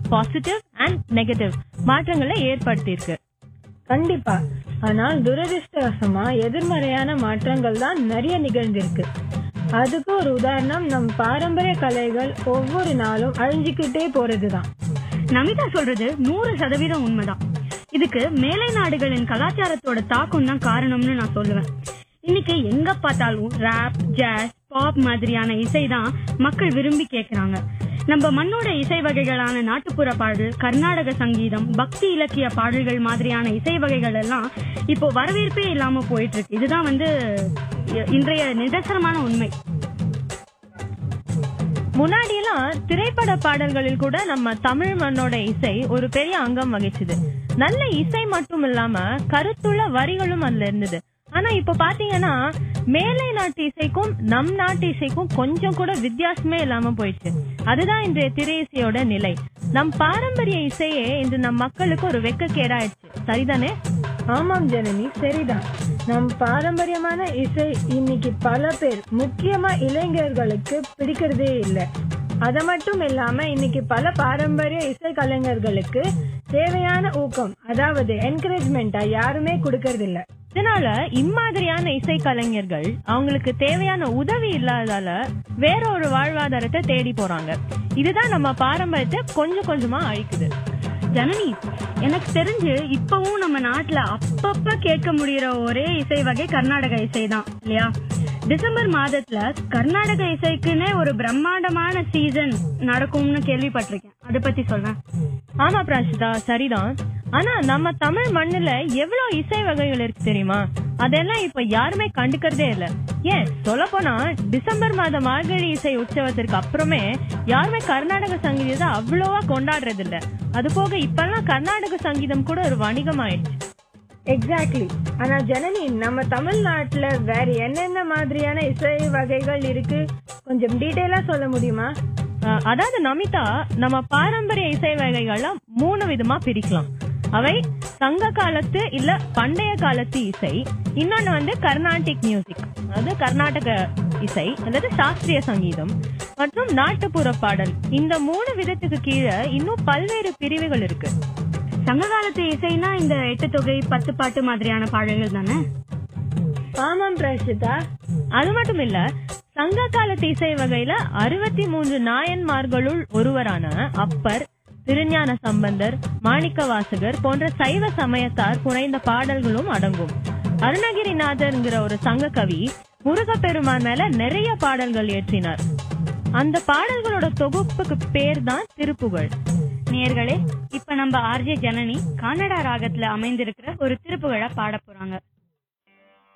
positive and negative மாற்றங்களை ஏற்படுத்தியிருக்கு கண்டிப்பா ஆனால் துரதிருஷ்டவசமா எதிர்மறையான மாற்றங்கள் தான் நிறைய நிகழ்ந்திருக்கு அதுக்கு ஒரு உதாரணம் நம் பாரம்பரிய கலைகள் ஒவ்வொரு நாளும் அழிஞ்சுக்கிட்டே போறதுதான் நமிதா சொல்றது நூறு சதவீதம் உண்மைதான் இதுக்கு மேலை நாடுகளின் கலாச்சாரத்தோட தாக்கம் தான் காரணம்னு நான் சொல்லுவேன் இன்னைக்கு எங்க பார்த்தாலும் ரேப் ஜாஸ் பாப் மாதிரியான இசை தான் மக்கள் விரும்பி கேக்குறாங்க நம்ம மண்ணோட இசை வகைகளான நாட்டுப்புற பாடல் கர்நாடக சங்கீதம் பக்தி இலக்கிய பாடல்கள் மாதிரியான இசை வகைகள் எல்லாம் இப்போ வரவேற்பே இல்லாம போயிட்டு இருக்கு இதுதான் வந்து இ- இன்றைய நிதர்சனமான உண்மை முன்னாடி எல்லாம் திரைப்பட பாடல்களில் கூட நம்ம தமிழ் மண்ணோட இசை ஒரு பெரிய அங்கம் வகிச்சுது நல்ல இசை மட்டும் இல்லாம கருத்துள்ள வரிகளும் அதுல இருந்தது ஆனா இப்ப பாத்தீங்கன்னா மேலை நாட்டு இசைக்கும் நம் நாட்டு இசைக்கும் கொஞ்சம் கூட வித்தியாசமே இல்லாம போயிடுச்சு அதுதான் இன்றைய திரை இசையோட நிலை நம் பாரம்பரிய இசையே இன்று நம் மக்களுக்கு ஒரு வெக்கக்கேடாயிடுச்சு சரிதானே ஆமாம் ஜனனி சரிதான் நம் பாரம்பரியமான இசை இன்னைக்கு பல பேர் முக்கியமா இளைஞர்களுக்கு பிடிக்கிறதே இல்ல அது மட்டும் இல்லாம இன்னைக்கு பல பாரம்பரிய இசை கலைஞர்களுக்கு தேவையான ஊக்கம் அதாவது என்கரேஜ்மெண்டா யாருமே கொடுக்கறது இல்ல இதனால இம்மாதிரியான இசை கலைஞர்கள் அவங்களுக்கு தேவையான உதவி இல்லாததால வேற ஒரு வாழ்வாதாரத்தை தேடி போறாங்க இதுதான் நம்ம பாரம்பரியத்தை கொஞ்சம் கொஞ்சமா அழிக்குது ஜனனி எனக்கு தெரிஞ்சு இப்பவும் நம்ம நாட்டுல அப்பப்ப கேட்க முடியற ஒரே இசை வகை கர்நாடக இசை தான் இல்லையா டிசம்பர் மாதத்துல கர்நாடக இசைக்குன்னே ஒரு பிரம்மாண்டமான சீசன் நடக்கும்னு கேள்விப்பட்டிருக்கேன் அதை பத்தி சொல்றேன் ஆமா பிரான்சிதா சரிதான் ஆனா நம்ம தமிழ் மண்ணுல எவ்வளவு இசை வகைகள் இருக்கு தெரியுமா அதெல்லாம் இப்ப யாருமே கண்டுக்கிறதே இல்ல ஏன் சொல்ல போனா டிசம்பர் மாத மார்கழி இசை உற்சவத்திற்கு அப்புறமே யாருமே கர்நாடக சங்கீதத்தை அவ்வளவா கொண்டாடுறது இல்ல அது போக இப்பெல்லாம் கர்நாடக சங்கீதம் கூட ஒரு வணிகம் ஆயிடுச்சு எக்ஸாக்ட்லி ஆனா ஜனனி நம்ம தமிழ்நாட்டுல வேற என்னென்ன மாதிரியான இசை வகைகள் இருக்கு கொஞ்சம் டீட்டெயிலா சொல்ல முடியுமா அஹ், அதாவது நமிதா நம்ம பாரம்பரிய இசை வகைகளை மூணு விதமா பிரிக்கலாம் அவை சங்க காலத்து இல்ல பண்டைய காலத்து இசை இன்னொன்னு வந்து கர்நாடிக் மியூசிக் அதாவது கர்நாடக இசை அல்லது சாஸ்திரிய சங்கீதம் மற்றும் நாட்டுப்புற பாடல் இந்த மூணு விதத்துக்கு கீழே இன்னும் பல்வேறு பிரிவுகள் இருக்கு சங்க காலத்து இசைனா இந்த எட்டு தொகை பத்து பாட்டு மாதிரியான பாடல்கள் தானே ஆமாம் பிரஷிதா அது மட்டும் இல்ல சங்க காலத்து இசை வகையில அறுபத்தி மூன்று நாயன்மார்களுள் ஒருவரான அப்பர் திருஞான சம்பந்தர் மாணிக்கவாசகர் போன்ற சைவ சமயத்தார் புனைந்த பாடல்களும் அடங்கும் அருணகிரிநாதர்ங்கிற ஒரு சங்க கவி முருகப்பெருமான் மேல நிறைய பாடல்கள் இயற்றினார் அந்த பாடல்களோட தொகுப்புக்கு பேர் தான் திருப்புகழ் நேர்களே இப்ப நம்ம ஆர்ஜே ஜனனி கன்னடா ராகத்துல அமைந்திருக்கிற ஒரு திருப்புகழ பாட போறாங்க